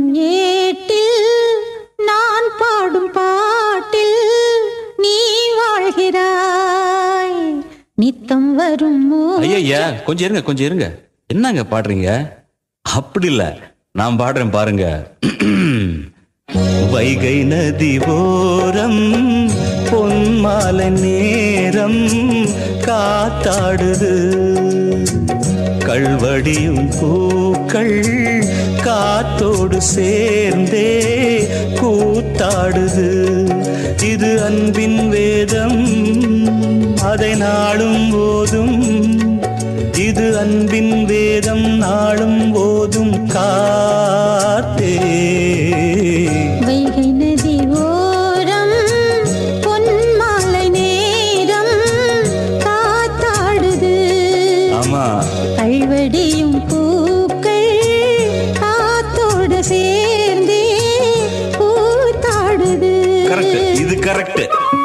ஏட்டில் நான் பாடும் பாட்டில் நீ வாழ்கிறாய் நித்தம் வரும் மோ- ஐயா கொஞ்சம் இருங்க கொஞ்சம் இருங்க என்னங்க பாடுறீங்க அப்படி இல்ல நான் பாடுறேன் பாருங்க வைகை நதி ஓரம் பொன்மாலை நேரம் காத்தாடுது கள்வடியும் பூக்கள் காத்தோடு சேர்ந்தே கூத்தாடுது இது அன்பின் வேதம் அதை நாளும் போதும் இது அன்பின் வேதம் நாளும் போதும் காத்தே வைகை நதி ஓரம் பொன்மாலை நேரம் காத்தாடுது ஆமா கல்வடியும் பூக்கள் காத்தோடு சேர்ந்தே கூத்தாடுது கரெக்ட் இது கரெக்ட்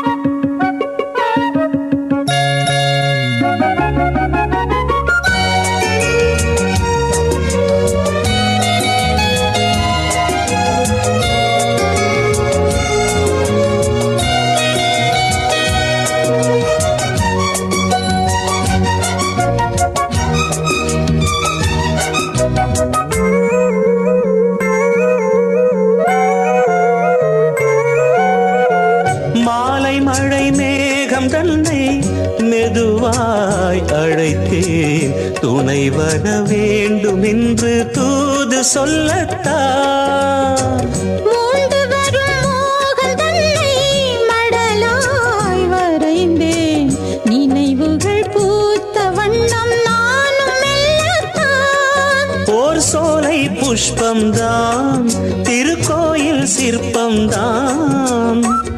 மாலை மழை மேகம் தன்னை மெதுவாய் அழைத்தேன் துணை வர வேண்டும் என்று தூது சொல்லத்தான் மூண்டு வரும் மோகம் தன்னை மடலாய் வரைந்தேன் நினைவுகள் பூத்த வண்ணம் நானும் மெல்லத்தான் ஓர் சோலை புஷ்பம்தான் திருக்கோயில் சிற்பம்தான்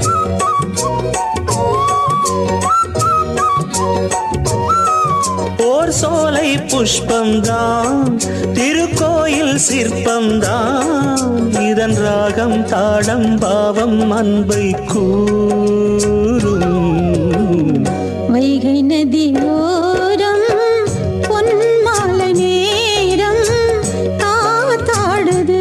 ஓர் சோலை புஷ்பம்தான் திருக்கோயில் சிற்பம்தான் இதன் ராகம் தாளம் பாவம் அன்பை கூறும் வைகை நதி ஓரம் பொன்மாலை நேரம் காத்தாடுது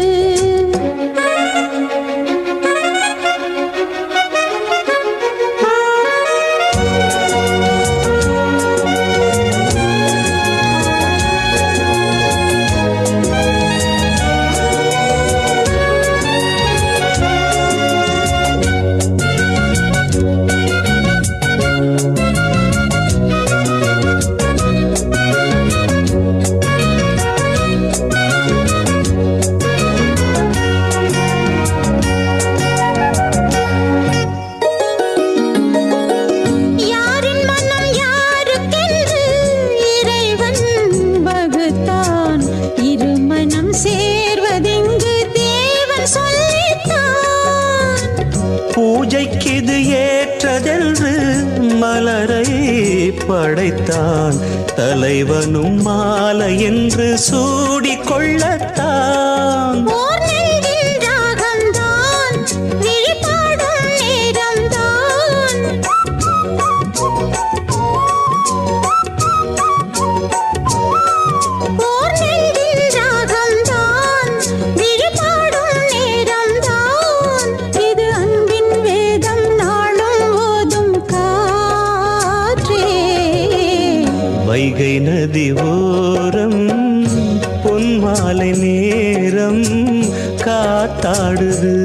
யாரின் மனம் யாருக்கென்று இறைவன் வகுத்தான் இரு மனம் சேர்வதெங்கு தேவன் சொல்லித்தான் பூஜைக்கிது ஏற்றதென்று மலரை படைத்தான் தலைவனும் மாலை என்று சூடிக் கொள்ளத்தான் ஓர் நெஞ்சின் ராகம்தான் விழிபாடும் நேரம்தான் ஓர் நெஞ்சின் ராகம்தான் விழிபாடும் நேரம்தான் இது அன்பின் வேதம் நாளும் ஓதும் காற்றே வைகை நதி ஓரம் பொன்மாலை நேரம் காத்தாடுது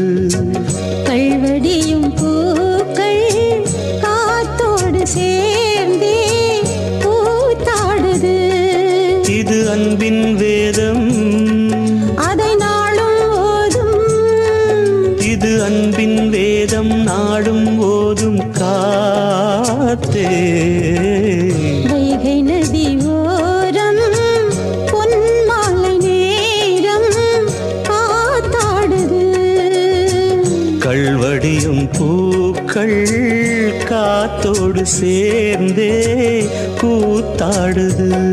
கல்வடியும் பூக்கள் காத்தோடு சேர்ந்தே பூத்தாடுது இது அன்பின் வேதம் அதை நாளும் ஓதும் இது அன்பின் வேதம் நாடும் ஓதும் காத்தே வைகை நதி ஓரம் பொன்மாலை நேரம் காத்தாடுது கள்வடியும் பூக்கள் காத்தோடு சேர்ந்தே கூத்தாடுது